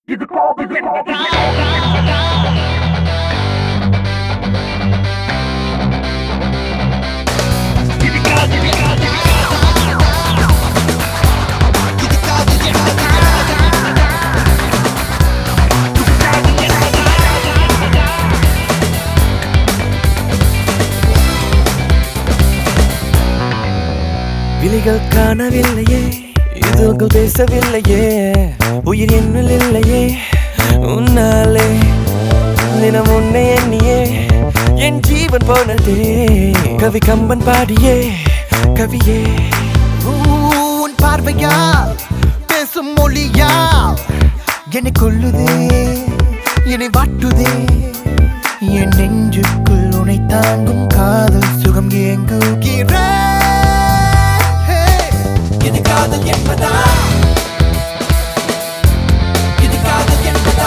இது கோபம் என்பது இது காது காது விழிகள் காணவில்லையே இதுகள் பேசவில்லையே உயிர் என்னில் இல்லையே உன்னாலே தினம் உன்னை எண்ணியே என் ஜீவன் போனதே கவி கம்பன் பாடியே கவியே உன் பார்வையா பேசும் மொழியா என்னை கொல்லுதே என்னை வாட்டுதே என் நெஞ்சுக்குள் உனை தாங்கும் காதல் சுகம் ஏங்குகிற இது காதல் என்பதா இது காதல் என்பதா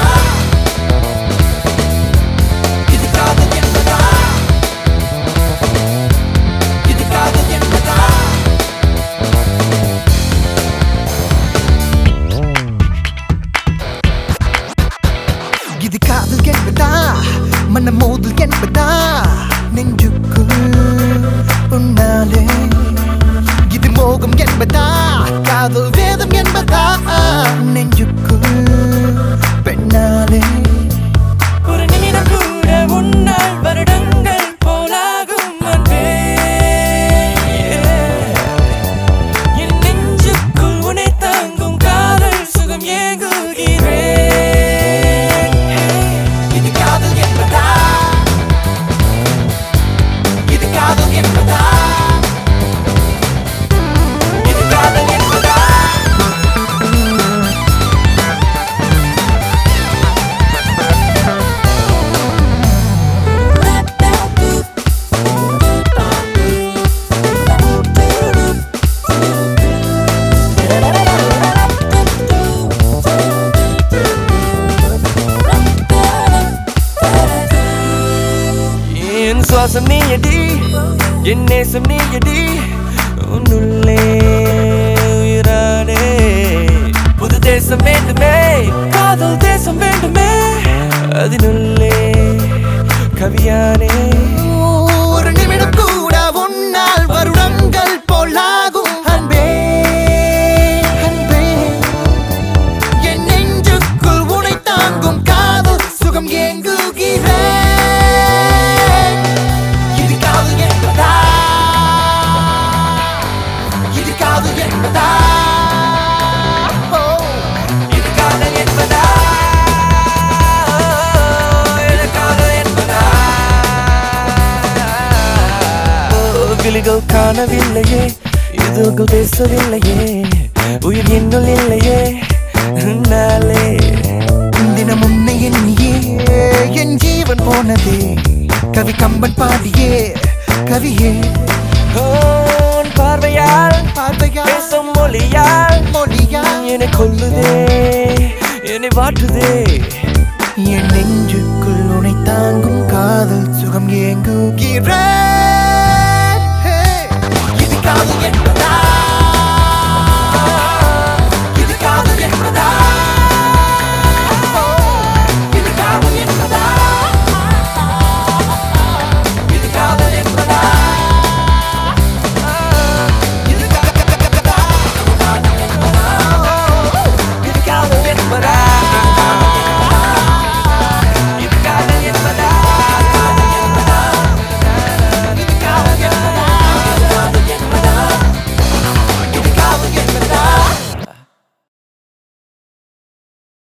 இது காதல் என்பதா இது காதல் என்பதா இது காதல் என்பதா மன மோதல் என்பதா நெஞ்சுக்குள் உன்னாலே இது மோகம் என்பதா காதல் வேதம் என்பதா நெஞ்சுக்குள் பெண்ணாலே ஒரு நிமிடம் கூட உன்னால் வருடங்கள் போலாகும் அன்பே என் நெஞ்சுக்குள் உன்னை தாங்கும் காதல் சுகம் ஏங்குகிறேன் இது காதல் என்பதா இது காதல் என்பதா இது காதல் என்பதா என் சுவாசம் நீயடி என் நேசம் நீயடி உன்னுள்ளே உயிரானே புது தேசம் வேண்டுமே காதல் தேசம் வேண்டுமே அதினுள்ளே கவியானே ஒரு நிமிடம் கூட உன்னால் வருடங்கள் போலாகும் அன்பே அன்பே என் நெஞ்சுக்குள் உனை தாங்கும் காதல் சுகம் ஏங்குகிறேன் இது காதல் என்பதா இது காதல் என்பதா ஓ, இது காதல் என்பதா இது காதல் என்பதா? ஓ, விழிகள் காணவில்லையே இதுகள் பேசவில்லையே உயிர் என்னுள் இல்லையே நாளே தினம் உன்னை எண்ணியே என் ஜீவன் போனதே கவி கம்பன் பாடியே கவியே உன் பார்வையால் பார்வையா பேசும் மொழியால் மொழியா என்னை கொல்லுதே என்னை வாட்டுதே என் நெஞ்சுக்குள் உனை தாங்கும் காதல் சுகம் ஏங்குகிறேன்